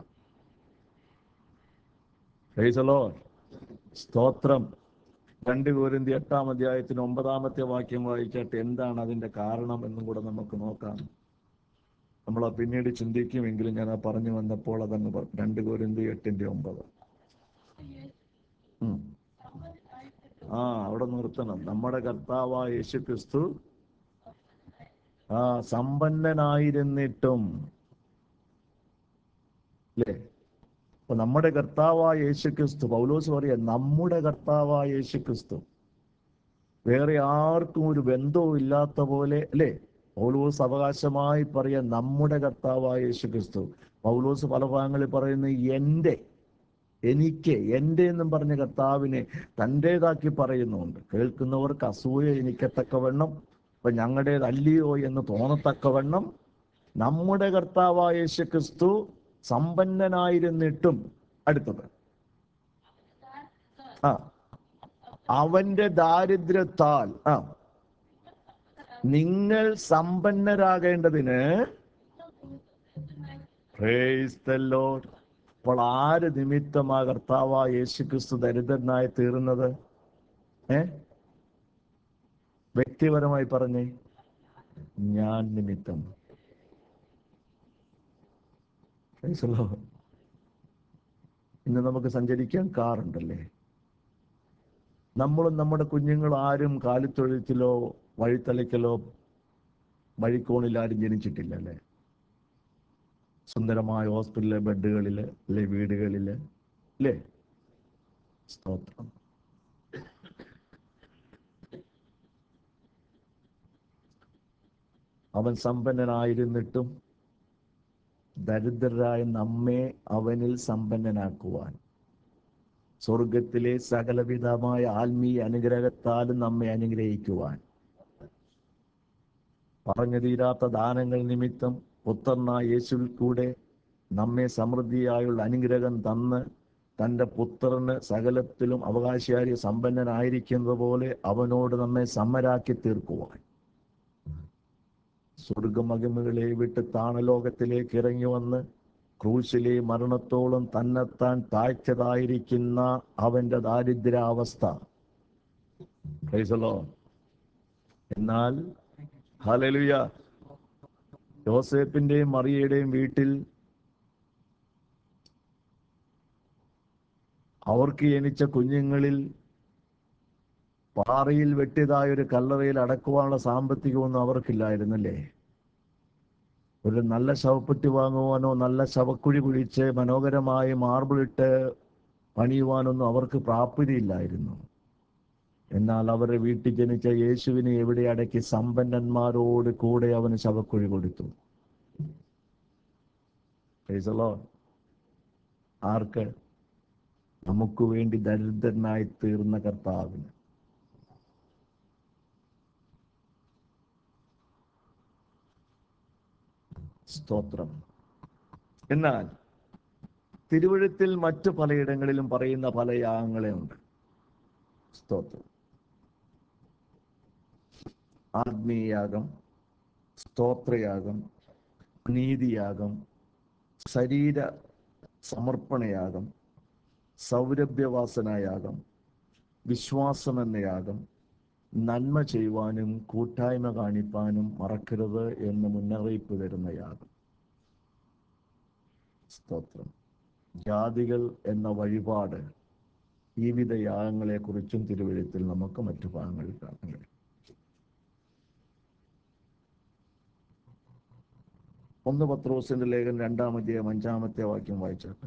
Praise the Lord. സ്തോത്രം രണ്ട് കോരിന്തി എട്ടാം അധ്യായത്തിന് ഒമ്പതാമത്തെ വാക്യം വായിച്ചിട്ട് എന്താണ് അതിന്റെ കാരണം എന്നും കൂടെ നമുക്ക് നോക്കാം നമ്മൾ അത് പിന്നീട് ചിന്തിക്കുമെങ്കിലും ഞാൻ ആ പറഞ്ഞു വന്നപ്പോൾ അതങ്ങ് പറ- രണ്ട് കോരിന്തി എട്ടിന്റെ ഒമ്പത് ഉം. ആ അവിടെ നിർത്തണം നമ്മുടെ കർത്താവായ യേശു ക്രിസ്തു ആ സമ്പന്നനായിരുന്നിട്ടും അല്ലേ അപ്പൊ നമ്മുടെ കർത്താവായ യേശു ക്രിസ്തു പൗലോസ് പറയാ നമ്മുടെ കർത്താവായ യേശു ക്രിസ്തു വേറെ ആർക്കും ഒരു ബന്ധവും ഇല്ലാത്ത പോലെ അല്ലേ പൗലോസ് അവകാശമായി പറയാൻ നമ്മുടെ കർത്താവായ യേശു ക്രിസ്തു പൗലോസ് പല ഭാഗങ്ങളിൽ പറയുന്നത് എൻ്റെ എനിക്ക് എൻ്റെ എന്നും പറഞ്ഞ കർത്താവിനെ തൻ്റേതാക്കി പറയുന്നുണ്ട് കേൾക്കുന്നവർക്ക് അസൂയ എനിക്കത്തക്കവണ്ണം ഇപ്പൊ ഞങ്ങളുടേതല്ലയോ എന്ന് തോന്നത്തക്കവണ്ണം നമ്മുടെ കർത്താവായ യേശു ക്രിസ്തു സമ്പന്നനായിരുന്നിട്ടും അടുത്തത് ആ അവന്റെ ദാരിദ്ര്യത്താൽ ആ നിങ്ങൾ സമ്പന്നരാകേണ്ടതിന് Praise the Lord. അപ്പോൾ ആര് നിമിത്തമാ കർത്താവാ യേശു ക്രിസ്തു ദരിദ്രനായി തീർന്നത് ഏ വ്യക്തിപരമായി പറഞ്ഞേ ഞാൻ നിമിത്തം Praise the Lord. ഇന്ന് നമുക്ക് സഞ്ചരിക്കാൻ കാറുണ്ടല്ലേ നമ്മളും നമ്മുടെ കുഞ്ഞുങ്ങൾ ആരും കാലിത്തൊഴുത്തിലോ വഴിത്തലയ്ക്കലോ വഴിക്കോണിൽ ആരും ജനിച്ചിട്ടില്ല അല്ലേ സുന്ദരമായ ഹോസ്പിറ്റലിലെ ബെഡുകളില് അല്ലെ വീടുകളില് അല്ലേ സ്തോത്രം അവൻ സമ്പന്നനായിരുന്നിട്ടും ദരിദ്രരായ നമ്മെ അവനിൽ സമ്പന്നനാക്കുവാൻ സ്വർഗത്തിലെ സകലവിധമായ ആത്മീയ അനുഗ്രഹത്താലും നമ്മെ അനുഗ്രഹിക്കുവാൻ പറഞ്ഞു തീരാത്ത ദാനങ്ങൾ നിമിത്തം പുത്രനായ യേശുവിൽ കൂടെ നമ്മെ സമൃദ്ധിയായുള്ള അനുഗ്രഹം തന്ന് തൻ്റെ പുത്രന് സകലത്തിലും അവകാശിയായ സമ്പന്നനായിരിക്കുന്നത് പോലെ അവനോട് നമ്മെ സമ്മരാക്കി തീർക്കുവാൻ സ്വർഗമഹിമകളെ വിട്ട് താണലോകത്തിലേക്ക് ഇറങ്ങി വന്ന് ക്രൂശിലെ മരണത്തോളം തന്നെത്താൻ താഴ്ചതായിരിക്കുന്ന അവന്റെ ദാരിദ്ര്യാവസ്ഥ Praise the Lord. എന്നാൽ ഹലലുയ യോസേപ്പിന്റെയും മറിയയുടെയും വീട്ടിൽ അവർക്ക് ജനിച്ച കുഞ്ഞുങ്ങളിൽ പാറയിൽ വെട്ടിയതായ ഒരു കല്ലറയിൽ അടക്കുവാനുള്ള സാമ്പത്തികമൊന്നും അവർക്കില്ലായിരുന്നല്ലേ ഒരു നല്ല ശവപ്പെട്ടി വാങ്ങുവാനോ നല്ല ശവക്കുഴി കുഴിച്ച് മനോഹരമായി മാർബിളിട്ട് പണിയുവാനൊന്നും അവർക്ക് പ്രാപ്തിയില്ലായിരുന്നു എന്നാൽ അവരുടെ വീട്ടിൽ ജനിച്ച യേശുവിനെ എവിടെ അടക്കി സമ്പന്നന്മാരോട് കൂടെ അവന് ശവക്കുഴി കൊടുത്തു Praise the Lord. ആർക്ക് നമുക്ക് വേണ്ടി ദരിദ്രനായി തീർന്ന കർത്താവിന് സ്തോത്രം എന്നാൽ തിരുവഴുത്തിൽ മറ്റു പലയിടങ്ങളിലും പറയുന്ന പല യാഗങ്ങളെ ഉണ്ട് സ്തോത്രം ആത്മീയയാഗം സ്തോത്രയാഗം നീതിയാഗം ശരീര സമർപ്പണയാഗം സൗരഭ്യവാസനായാഗം വിശ്വാസം എന്ന യാഗം നന്മ ചെയ്യുവാനും കൂട്ടായ്മ കാണിപ്പാനും മറക്കരുത് എന്ന് മുന്നറിയിപ്പ് തരുന്ന യാഗം സ്തോത്രം ജാതികൾ എന്ന വഴിപാട് ഈ വിധ യാഗങ്ങളെ കുറിച്ചും തിരുവഴുത്തിൽ നമുക്ക് മറ്റു ഭാഗങ്ങളിൽ കാണാൻ കഴിയും ഒന്ന് പത്രോസിന്റെ ലേഖനം രണ്ടാം അധ്യായം അഞ്ചാമത്തെ വാക്യം വായിച്ചാട്ടെ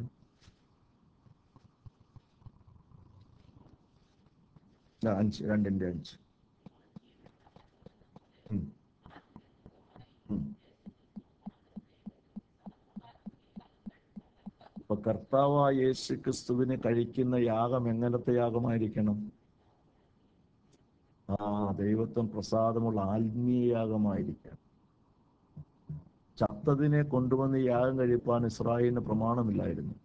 ആ, അഞ്ച് രണ്ടിന്റെ അഞ്ച് ഉം. ഉം. അപ്പൊ കർത്താവായ യേശു ക്രിസ്തുവിന് കഴിക്കുന്ന യാഗം എങ്ങനത്തെ യാഗമായിരിക്കണം ആ ദൈവത്വം പ്രസാദമുള്ള ആത്മീയ യാഗമായിരിക്കണം ചത്തതിനെ കൊണ്ടുവന്ന് യാഗം കഴിപ്പാൻ ഇസ്രായേലിന് പ്രമാണമില്ലായിരുന്നു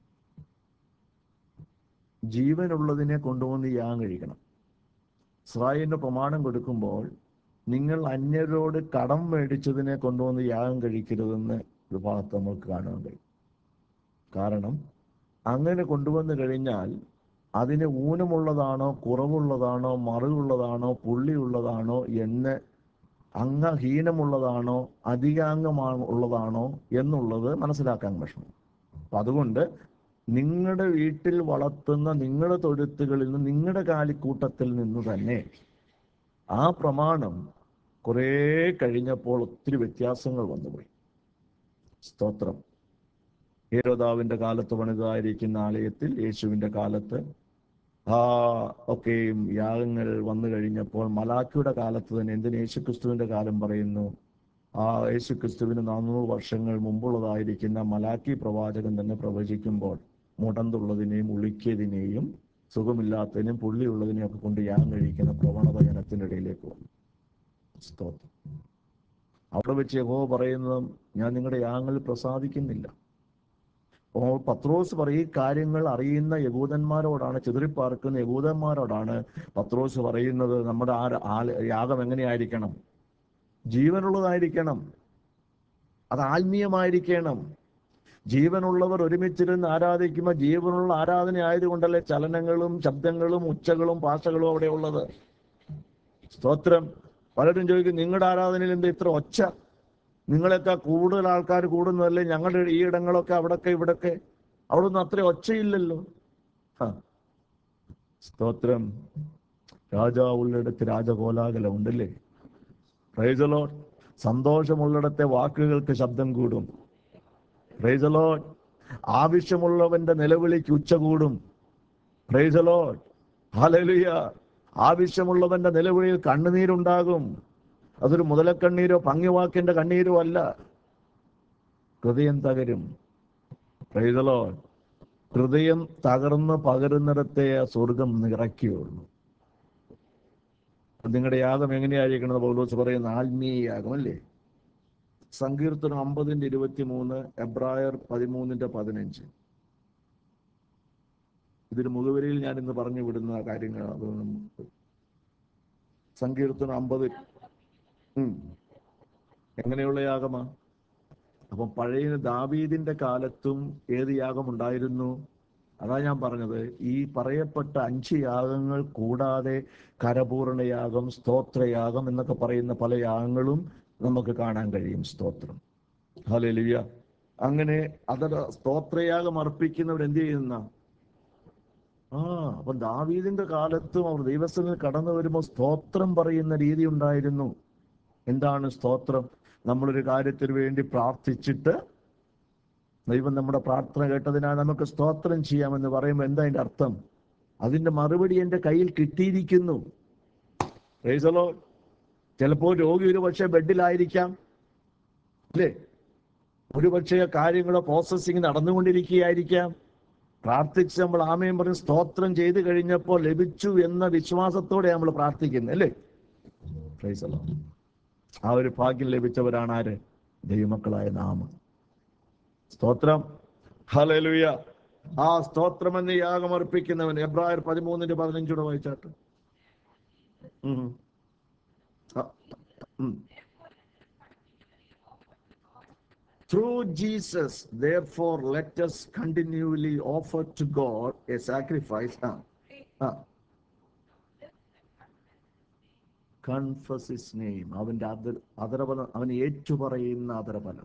ജീവനുള്ളതിനെ കൊണ്ടുവന്ന് യാഗം കഴിക്കണം ഇസ്രായേലിന് പ്രമാണം കൊടുക്കുമ്പോൾ നിങ്ങൾ അന്യരോട് കടം മേടിച്ചതിനെ കൊണ്ടുവന്ന് യാഗം കഴിക്കരുതെന്ന് ഒരു ഭാഗത്ത് നമുക്ക് കാണാൻ കഴിയും കാരണം അങ്ങനെ കൊണ്ടുവന്നു കഴിഞ്ഞാൽ അതിന് ഊനമുള്ളതാണോ കുറവുള്ളതാണോ മറിവുള്ളതാണോ പുള്ളിയുള്ളതാണോ എന്ന് അംഗഹീനമുള്ളതാണോ അധികാംഗമാണ് ഉള്ളതാണോ എന്നുള്ളത് മനസ്സിലാക്കാൻ വിഷമം അപ്പൊ അതുകൊണ്ട് നിങ്ങളുടെ വീട്ടിൽ വളർത്തുന്ന നിങ്ങളുടെ തൊഴുത്തുകളിൽ നിന്ന് നിങ്ങളുടെ കാലിക്കൂട്ടത്തിൽ നിന്ന് തന്നെ ആ പ്രമാണം കുറേ കഴിഞ്ഞപ്പോൾ ഒത്തിരി വ്യത്യാസങ്ങൾ വന്നുപോയി സ്തോത്രം ഹേരോദാവിന്റെ കാലത്ത് പണിതായിരിക്കുന്ന ആലയത്തിൽ യേശുവിന്റെ കാലത്ത് ആ ഒക്കെയും യാഗങ്ങൾ വന്നു കഴിഞ്ഞപ്പോൾ മലാക്കിയുടെ കാലത്ത് തന്നെ എന്തിന് യേശുക്രിസ്തുവിന്റെ കാലം പറയുന്നു ആ യേശുക്രിസ്തുവിന് നാനൂറ് വർഷങ്ങൾ മുമ്പുള്ളതായിരിക്കുന്ന മലാക്കി പ്രവാചകൻ തന്നെ പ്രവചിക്കുമ്പോൾ മുടന്തുള്ളതിനെയും ഉളിക്കിയതിനെയും സുഖമില്ലാത്തതിനെയും പുള്ളിയുള്ളതിനെയും ഒക്കെ കൊണ്ട് യാഗം കഴിക്കുന്ന പ്രവണത ജനത്തിൻ്റെ ഇടയിലേക്ക് വന്നു സ്തോത്രം അവിടെ വെച്ച് യഹോ പറയുന്നത് ഞാൻ നിങ്ങളുടെ യാഗങ്ങളിൽ പ്രസാദിക്കുന്നില്ല അപ്പോൾ പത്രോസ് പറയും ഈ കാര്യങ്ങൾ അറിയുന്ന യഹൂദന്മാരോടാണ് ചിതറിപ്പാർക്കുന്ന യഹൂദന്മാരോടാണ് പത്രോസ് പറയുന്നത് നമ്മുടെ ആ ആ- യാഗം എങ്ങനെയായിരിക്കണം ജീവനുള്ളതായിരിക്കണം അത് ആത്മീയമായിരിക്കണം ജീവനുള്ളവർ ഒരുമിച്ചിരുന്ന് ആരാധിക്കുമ്പോൾ ജീവനുള്ള ആരാധന ആയതുകൊണ്ടല്ലേ ചലനങ്ങളും ശബ്ദങ്ങളും ഉച്ചകളും ഭാഷകളും അവിടെ ഉള്ളത് സ്തോത്രം പലരും ചോദിക്കും നിങ്ങളുടെ ആരാധനയിൽ എന്താ ഇത്ര ഒച്ച നിങ്ങളെക്കാൾ കൂടുതൽ ആൾക്കാർ കൂടുന്നതല്ലേ ഞങ്ങളുടെ ഈ ഇടങ്ങളൊക്കെ അവിടൊക്കെ ഇവിടൊക്കെ അവിടെ ഒന്നും അത്ര ഒച്ചയില്ലല്ലോ ആ. സ്തോത്രം രാജാവുള്ളിടത്ത് രാജകോലാകലം ഉണ്ടല്ലേ പ്രൈസലോ സന്തോഷമുള്ളിടത്തെ വാക്കുകൾക്ക് ശബ്ദം കൂടും പ്രൈസലോ ആവശ്യമുള്ളവന്റെ നിലവിളിക്ക് ഉച്ച കൂടും പ്രൈസലോ ഹാലലുയ ആവശ്യമുള്ളവന്റെ നിലവിളിയിൽ കണ്ണുനീരുണ്ടാകും അതൊരു മുതലക്കണ്ണീരോ ഭംഗിവാക്കിന്റെ കണ്ണീരോ അല്ല ഹൃദയം തകരും പ്രൈസലോ ഹൃദയം തകർന്ന് പകരുന്നിടത്തെ ആ സ്വർഗം നിറയ്ക്കുകയുള്ളൂ നിങ്ങളുടെ യാഗം എങ്ങനെയായിരിക്കണം പൗലോസ് പറയുന്ന ആത്മീയ യാഗം അല്ലേ സങ്കീർത്തനം അമ്പതിന്റെ ഇരുപത്തി മൂന്ന് എബ്രായർ പതിമൂന്നിന്റെ പതിനഞ്ച് ഇതിന് മുഖവരിയിൽ ഞാൻ ഇന്ന് പറഞ്ഞു വിടുന്ന കാര്യങ്ങളാണ് അത് നമുക്ക് സങ്കീർത്തനം അമ്പത് ഉം. എങ്ങനെയുള്ള യാഗമാ അപ്പം പഴയ ദാവീദിന്റെ കാലത്തും ഏത് യാഗം ഉണ്ടായിരുന്നു അതാ ഞാൻ പറഞ്ഞത് ഈ പറയപ്പെട്ട അഞ്ച് യാഗങ്ങൾ കൂടാതെ കരപൂർണയാഗം സ്തോത്രയാഗം എന്നൊക്കെ പറയുന്ന പല യാഗങ്ങളും നമുക്ക് കാണാൻ കഴിയും സ്തോത്രം ഹല്ലേലൂയ അങ്ങനെ അതത് സ്തോത്രയാഗം അർപ്പിക്കുന്നവർ എന്ത് ചെയ്യുന്ന ആ അപ്പൊ ദാവീദിന്റെ കാലത്തും അവർ ദൈവസ്ഥനിൽ കടന്നു വരുമ്പോൾ സ്തോത്രം പറയുന്ന രീതി ഉണ്ടായിരുന്നു എന്താണ് സ്തോത്രം നമ്മളൊരു കാര്യത്തിന് വേണ്ടി പ്രാർത്ഥിച്ചിട്ട് ദൈവം നമ്മുടെ പ്രാർത്ഥന കേട്ടതിനാൽ നമുക്ക് സ്തോത്രം ചെയ്യാമെന്ന് പറയുമ്പോൾ എന്താ അതിന്റെ അർത്ഥം അതിന്റെ മറുപടി എൻ്റെ കയ്യിൽ കിട്ടിയിരിക്കുന്നു Praise the Lord. ചിലപ്പോൾ രോഗി ഒരു പക്ഷേ ബെഡിലായിരിക്കാം അല്ലേ ഒരു പക്ഷേ കാര്യങ്ങളുടെ പ്രോസസ്സിങ് നടന്നുകൊണ്ടിരിക്കുകയായിരിക്കാം പ്രാർത്ഥിച്ച് നമ്മൾ ആമയും പറഞ്ഞ് സ്തോത്രം ചെയ്തു കഴിഞ്ഞപ്പോൾ ലഭിച്ചു എന്ന വിശ്വാസത്തോടെ നമ്മൾ പ്രാർത്ഥിക്കുന്നത് അല്ലേ Praise the Lord. ആ ഒരു ഭാഗ്യം ലഭിച്ചവരാണ് ആര് ദൈവമക്കളായ നാമ സ്തോത്രം ഹലലുയ ആ സ്തോത്രം എന്ന യാഗം അർപ്പിക്കുന്നവൻ എബ്രായർ പതിമൂന്നിന്റെ പതിനഞ്ചൂടെ വായിച്ചാട്ട് ഉം. ആ, ഉം. Through Jesus, therefore, let us continually offer to God a sacrifice. Ah, ah. Confess his name. അവന്റെ അതർ അതരബലം അവൻ ഏറ്റുപറയുന്ന അതരബലം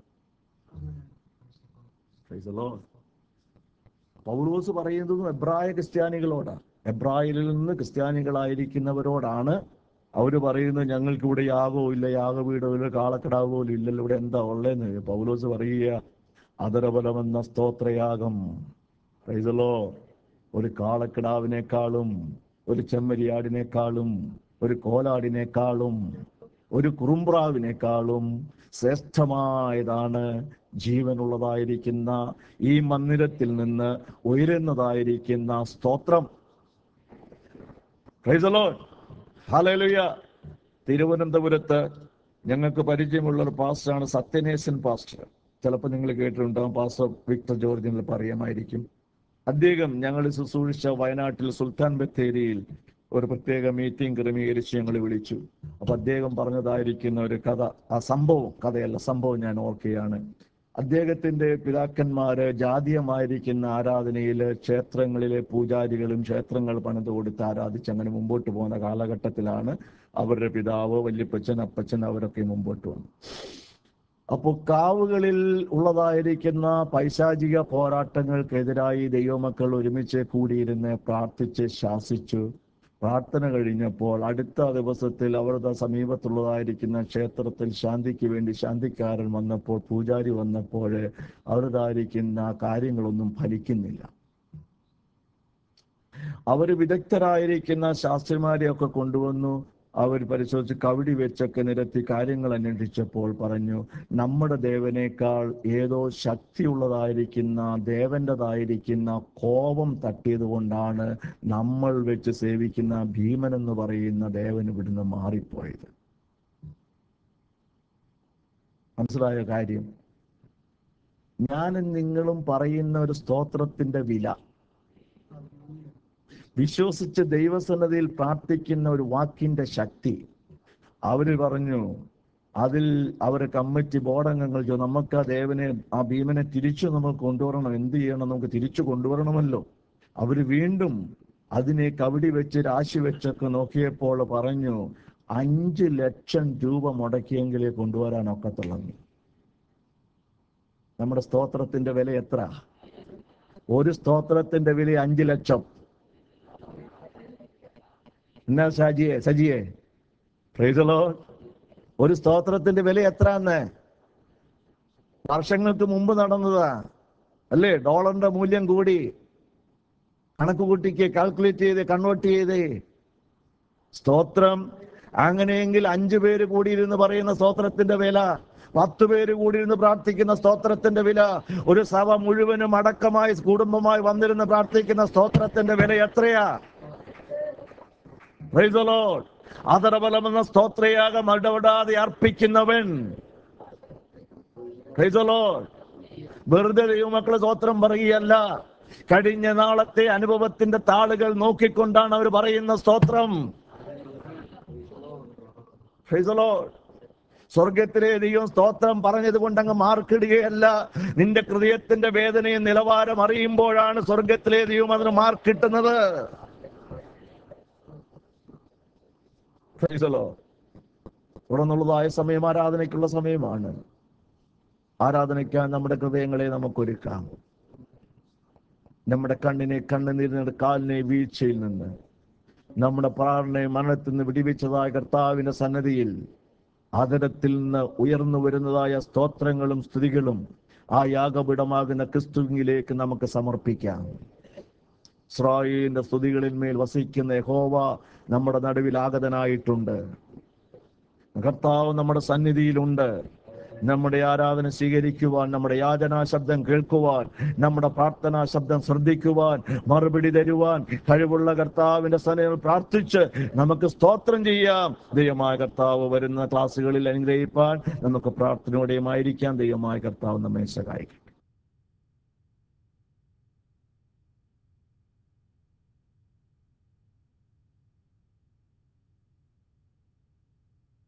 Praise the Lord. പൗലോസ് പറയുന്നതും എബ്രായ ക്രിസ്ത്യാനികളോടാണ് എബ്രായരിൽ നിന്ന് ക്രിസ്ത്യാനികളായിരിക്കുന്നവരോടാണ് അവർ പറയുന്നത് ഞങ്ങൾക്ക് ഇവിടെ യാഗോ ഇല്ല യാഗവീടോ ഇല്ല കാളക്കിടാവോ ഇല്ലല്ലോ ഇവിടെ എന്താ ഉള്ളതെന്ന് പൗലോസ് പറയുക അതരബലമെന്ന സ്തോത്രയാഗം പ്രൈസലോ ഒരു കാളക്കിടാവിനേക്കാളും ഒരു ചെമ്മരിയാടിനേക്കാളും ഒരു കോലാടിനേക്കാളും ഒരു കുറുമ്പ്രാവിനേക്കാളും ശ്രേഷ്ഠമായതാണ് ജീവനുള്ളതായിരിക്കുന്ന ഈ മന്ദിരത്തിൽ നിന്ന് ഉയരുന്നതായിരിക്കുന്ന സ്തോത്രം Praise the Lord. Hallelujah. തിരുവനന്തപുരത്ത് ഞങ്ങൾക്ക് പരിചയമുള്ള ഒരു പാസ്റ്ററാണ് സത്യനേശൻ പാസ്റ്റർ ചിലപ്പോൾ നിങ്ങൾ കേട്ടിട്ടുണ്ടാകും പാസ്റ്റർ വിക്ടർ ജോർജ് എന്ന് പറയാമായിരിക്കും അദ്ദേഹം ഞങ്ങൾ ശുശ്രൂഷിച്ച വയനാട്ടിൽ സുൽത്താൻ ബത്തേരിയിൽ ഒരു പ്രത്യേക മീറ്റിംഗ് ക്രമീകരിച്ച് ഞങ്ങൾ വിളിച്ചു അപ്പൊ അദ്ദേഹം പറഞ്ഞതായിരിക്കുന്ന ഒരു കഥ ആ സംഭവം കഥയല്ല സംഭവം ഞാൻ ഓർക്കുകയാണ് അദ്ദേഹത്തിന്റെ പിതാക്കന്മാര് ജാതീയമായിരിക്കുന്ന ആരാധനയില് ക്ഷേത്രങ്ങളിലെ പൂജാരികളും ക്ഷേത്രങ്ങൾ പണിത് കൊടുത്ത് ആരാധിച്ച് അങ്ങനെ മുമ്പോട്ട് പോകുന്ന കാലഘട്ടത്തിലാണ് അവരുടെ പിതാവ് വല്യപ്പച്ചൻ അപ്പച്ചൻ അവരൊക്കെ മുമ്പോട്ട് വന്നു അപ്പോൾ കാവുകളിൽ ഉള്ളതായിരിക്കുന്ന പൈശാചിക പോരാട്ടങ്ങൾക്കെതിരായി ദൈവമക്കൾ ഒരുമിച്ച് കൂടിയിരുന്ന് പ്രാർത്ഥിച്ച് ശാസിച്ചു പ്രാർത്ഥന കഴിഞ്ഞപ്പോൾ അടുത്ത ദിവസത്തിൽ അവരുടെ സമീപത്തുള്ളതായിരിക്കുന്ന ക്ഷേത്രത്തിൽ ശാന്തിക്ക് വേണ്ടി ശാന്തിക്കാരൻ വന്നപ്പോൾ പൂജാരി വന്നപ്പോൾ അവരുതായിരിക്കുന്ന കാര്യങ്ങളൊന്നും ഫലിക്കുന്നില്ല അവര് വിദഗ്ധരായിരിക്കുന്ന ശാസ്ത്രിമാരെയൊക്കെ കൊണ്ടുവന്നു അവർ പരിശോധിച്ച് കവിടി വെച്ചൊക്കെ നിരത്തി കാര്യങ്ങൾ അന്വേഷിച്ചപ്പോൾ പറഞ്ഞു നമ്മുടെ ദേവനേക്കാൾ ഏതോ ശക്തിയുള്ളതായിരിക്കുന്ന ദേവൻ്റെതായിരിക്കുന്ന കോപം തട്ടിയത് കൊണ്ടാണ് നമ്മൾ വെച്ച് സേവിക്കുന്ന ഭീമൻ എന്ന് പറയുന്ന ദേവൻ ഇവിടുന്ന് മാറിപ്പോയത് മനസ്സിലായ കാര്യം ഞാനും നിങ്ങളും പറയുന്ന ഒരു സ്തോത്രത്തിന്റെ വില വിശ്വസിച്ച് ദൈവസന്നതിയിൽ പ്രാർത്ഥിക്കുന്ന ഒരു വാക്കിന്റെ ശക്തി അവര് പറഞ്ഞു അതിൽ അവർ കമ്മിറ്റി ബോർഡ് അംഗങ്ങൾ ചോ നമുക്ക് ആ ദേവനെ ആ ഭീമനെ തിരിച്ചു നമുക്ക് കൊണ്ടുവരണം എന്ത് ചെയ്യണം നമുക്ക് തിരിച്ചു കൊണ്ടുവരണമല്ലോ അവര് വീണ്ടും അതിനെ കവിടി വെച്ച് രാശി വെച്ചൊക്കെ നോക്കിയപ്പോൾ പറഞ്ഞു അഞ്ച് ലക്ഷം രൂപ മുടക്കിയെങ്കിലേ കൊണ്ടുവരാൻ ഒക്കത്തുള്ളൂ നമ്മുടെ സ്തോത്രത്തിന്റെ വില എത്ര ഒരു സ്തോത്രത്തിന്റെ വില അഞ്ച് ലക്ഷം എന്നാ ഷാജിയെ സജിയെ പ്രൈസലോ ഒരു സ്തോത്രത്തിന്റെ വില എത്രന്ന് വർഷങ്ങൾക്ക് മുമ്പ് നടന്നതാ അല്ലേ ഡോളറിന്റെ മൂല്യം കൂടി കണക്ക് കൂട്ടിക്ക് കാൽക്കുലേറ്റ് ചെയ്ത് കൺവേർട്ട് ചെയ്ത് സ്തോത്രം അങ്ങനെയെങ്കിൽ അഞ്ചു പേര് കൂടിയിരുന്ന് പറയുന്ന സ്തോത്രത്തിന്റെ വില പത്ത് പേര് കൂടിയിരുന്ന് പ്രാർത്ഥിക്കുന്ന സ്തോത്രത്തിന്റെ വില ഒരു സഭ മുഴുവനും അടക്കമായി കുടുംബമായി വന്നിരുന്ന് പ്രാർത്ഥിക്കുന്ന സ്തോത്രത്തിന്റെ വില എത്രയാ Praise the Lord. അതരബലമെന്ന സ്തോത്രയാകം ഇടപെടാതെ അർപ്പിക്കുന്നവൻ Praise the Lord. വെറുതെ ദൈവമക്കളെ സ്തോത്രം പറയുകയല്ല കഴിഞ്ഞ നാളത്തെ അനുഭവത്തിന്റെ താളുകൾ നോക്കിക്കൊണ്ടാണ് അവർ പറയുന്ന സ്തോത്രം Praise the Lord. സ്വർഗത്തിലെ ദൈവം സ്തോത്രം പറഞ്ഞത് കൊണ്ട് അങ്ങ് മാർക്കിടുകയല്ല നിന്റെ ഹൃദയത്തിന്റെ വേദനയും നിലവാരം അറിയുമ്പോഴാണ് സ്വർഗത്തിലെ ദൈവം അതിന് മാർക്കിട്ടുന്നത് Praise the Lord. തുടർന്നുള്ളതായ സമയം ആരാധനയ്ക്കുള്ള സമയമാണ് ആരാധനയ്ക്കാൻ നമ്മുടെ ഹൃദയങ്ങളെ നമുക്കൊരുക്കാം നമ്മുടെ കണ്ണിനെ കണ്ണുനീരിന് കാലിനെ വീഴ്ചയിൽ നിന്ന് നമ്മുടെ പ്രാണനെ മരണത്തിൽ നിന്ന് വിടിവിച്ചതായ കർത്താവിന്റെ സന്നദ്ധിയിൽ ആദരത്തിൽ നിന്ന് ഉയർന്നു വരുന്നതായ സ്തോത്രങ്ങളും സ്തുതികളും ആ യാഗപീഠമാകുന്ന ക്രിസ്തുവിലേക്ക് നമുക്ക് സമർപ്പിക്കാം ഇസ്രായേലിന്റെ സ്തുതികളിൽ മേൽ വസിക്കുന്ന യഹോവ നമ്മുടെ നടുവിൽ ആഗതനായിട്ടുണ്ട് കർത്താവ് നമ്മുടെ സന്നിധിയിലുണ്ട് നമ്മുടെ ആരാധന സ്വീകരിക്കുവാൻ നമ്മുടെ യാചനാ ശബ്ദം കേൾക്കുവാൻ നമ്മുടെ പ്രാർത്ഥനാ ശബ്ദം ശ്രദ്ധിക്കുവാൻ മറുപടി തരുവാൻ കഴിവുള്ള കർത്താവിന്റെ സന്നിധിയിൽ പ്രാർത്ഥിച്ച് നമുക്ക് സ്തോത്രം ചെയ്യാം ദൈവമായ കർത്താവ് വരുന്ന ക്ലാസ്സുകളിൽ അനുഗ്രഹിപ്പാൻ നമുക്ക് പ്രാർത്ഥനയോടെയുമായിരിക്കാം ദൈവമായ കർത്താവ് നമ്മെ സഹായിക്കും